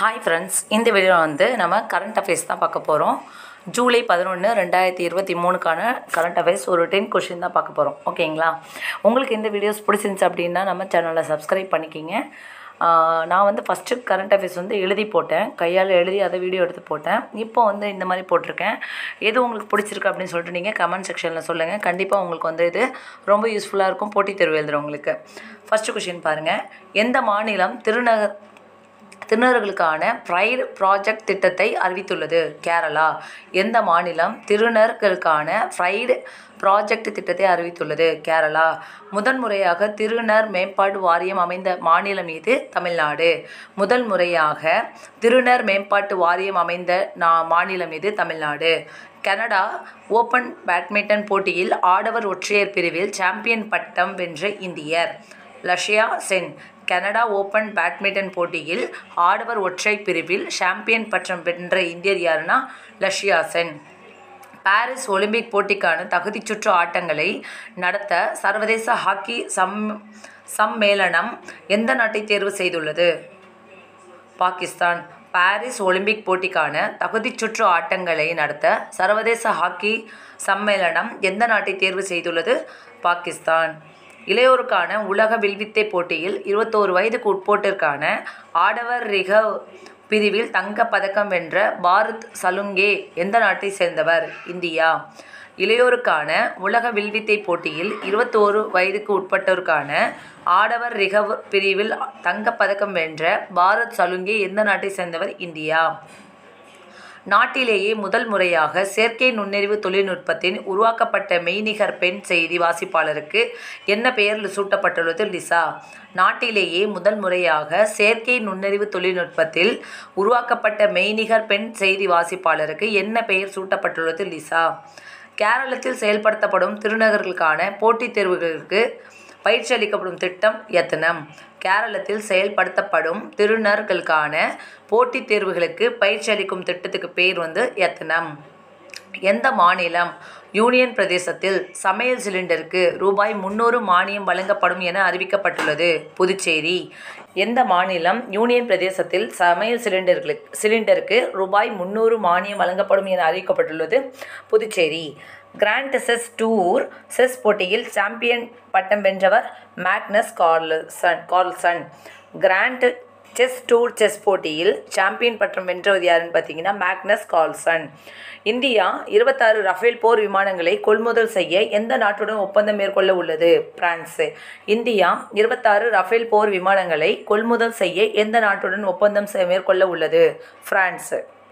hi friends இந்த video வந்து நம்ம கரண்ட் அஃபேர்ஸ் தான் பார்க்க போகிறோம் ஜூலை பதினொன்று ரெண்டாயிரத்தி இருபத்தி மூணுக்கான கரண்ட் அஃபேர்ஸ் ஒரு டென் கொஷின் தான் பார்க்க போகிறோம் ஓகேங்களா உங்களுக்கு இந்த வீடியோஸ் பிடிச்சிருந்துச்சு அப்படின்னா நம்ம சேனலை சப்ஸ்கிரைப் பண்ணிக்கிங்க ஆஹ் நான் வந்து ஃபஸ்ட்டு கரண்ட் அஃபேர்ஸ் வந்து எழுதி போட்டேன் கையால் எழுதி அதை வீடியோ எடுத்து போட்டேன் இப்போ வந்து இந்த மாதிரி போட்டிருக்கேன் எது உங்களுக்கு பிடிச்சிருக்கு அப்படின்னு சொல்லிட்டு நீங்கள் கமெண்ட் செக்ஷனில் சொல்லுங்கள் கண்டிப்பாக உங்களுக்கு வந்து இது ரொம்ப யூஸ்ஃபுல்லாக இருக்கும் போட்டித் தேர்வு எழுதுறவங்களுக்கு ஃபஸ்ட்டு கொஷின் பாருங்கள் எந்த மாநிலம் திருநகர் திருநர்களுக்கான ப்ரைடு ப்ராஜெக்ட் திட்டத்தை அறிவித்துள்ளது கேரளா எந்த மாநிலம் திருநர்களுக்கான ப்ரைடு ப்ராஜெக்ட் திட்டத்தை அறிவித்துள்ளது கேரளா முதன்முறையாக திருநர் மேம்பாடு வாரியம் அமைந்த மாநிலம் இது தமிழ்நாடு முதல் முறையாக திருநர் மேம்பாட்டு வாரியம் அமைந்த நா மாநிலம் இது தமிழ்நாடு கனடா ஓபன் பேட்மிண்டன் போட்டியில் ஆடவர் ஒற்றையர் பிரிவில் சாம்பியன் பட்டம் வென்ற இந்தியர் Lakshya Sen Canada Open badminton போட்டியில் ஆடவர் ஒற்றை பிரிவில் சாம்பியன் பட்டம் வென்ற இந்தியர் யாருன்னா லஷ்யா சென் பாரிஸ் ஒலிம்பிக் போட்டிக்கான தகுதிச் சுற்று ஆட்டங்களை நடத்த சர்வதேச ஹாக்கி சம் சம்மேளனம் எந்த நாட்டை தேர்வு செய்துள்ளது பாகிஸ்தான் பாரிஸ் ஒலிம்பிக் போட்டிக்கான தகுதிச் சுற்று ஆட்டங்களை நடத்த சர்வதேச ஹாக்கி சம்மேளனம் எந்த நாட்டை தேர்வு செய்துள்ளது பாகிஸ்தான் இளையோருக்கான உலக வில்வித்தை போட்டியில் இருபத்தோரு வயதுக்கு உட்போட்டிற்கான ஆடவர் ரிகவ் பிரிவில் தங்கப் பதக்கம் வென்ற பாரத் சலுங்கே எந்த நாட்டை சேர்ந்தவர் இந்தியா இளையோருக்கான உலக வில்வித்தை போட்டியில் இருபத்தோரு வயதுக்கு உட்பட்டோருக்கான ஆடவர் ரிகவ் பிரிவில் தங்கப் பதக்கம் வென்ற பாரத் சலுங்கே எந்த நாட்டை சேர்ந்தவர் இந்தியா நாட்டிலேயே முதல் முறையாக செயற்கை நுண்ணறிவு தொழில்நுட்பத்தின் உருவாக்கப்பட்ட மெய்நிகர் பெண் செய்தி வாசிப்பாளருக்கு என்ன பெயர் சூட்டப்பட்டுள்ளது லிசா நாட்டிலேயே முதல் முறையாக செயற்கை நுண்ணறிவு தொழில்நுட்பத்தில் உருவாக்கப்பட்ட மெய்நிகர் பெண் செய்தி வாசிப்பாளருக்கு என்ன பெயர் சூட்டப்பட்டுள்ளது லிசா கேரளத்தில் செயல்படுத்தப்படும் திருநகர்களுக்கான போட்டித் தேர்வுகளுக்கு பயிற்சி அளிக்கப்படும் திட்டம் எத்தனம் கேரளத்தில் செயல்படுத்தப்படும் திருநர்களுக்கான போட்டித் தேர்வுகளுக்கு பயிற்சி அளிக்கும் திட்டத்துக்கு பேர் வந்து எத்தனம் எந்த மாநிலம் யூனியன் பிரதேசத்தில் சமையல் சிலிண்டருக்கு ரூபாய் முந்நூறு மானியம் வழங்கப்படும் என அறிவிக்கப்பட்டுள்ளது புதுச்சேரி எந்த மாநிலம் யூனியன் பிரதேசத்தில் சமையல் சிலிண்டர்களுக்கு சிலிண்டருக்கு ரூபாய் முந்நூறு மானியம் வழங்கப்படும் என அறிவிக்கப்பட்டுள்ளது Puducherry Grand Chess Tour chess போட்டியில் சாம்பியன் பட்டம் வென்றவர் Magnus Carlsen Carlsen Grand Chess Tour chess போட்டியில் சாம்பியன் பட்டம் வென்றவர் யாருன்னு பார்த்தீங்கன்னா மேக்னஸ் கார்ல்சன் இந்தியா இருபத்தாறு ரஃபேல் போர் விமானங்களை கொள்முதல் செய்ய எந்த நாட்டுடன் ஒப்பந்தம் மேற்கொள்ள உள்ளது பிரான்ஸ் இந்தியா இருபத்தாறு ரஃபேல் போர் விமானங்களை கொள்முதல் செய்ய எந்த நாட்டுடன் ஒப்பந்தம் செ- மேற்கொள்ள உள்ளது பிரான்ஸ்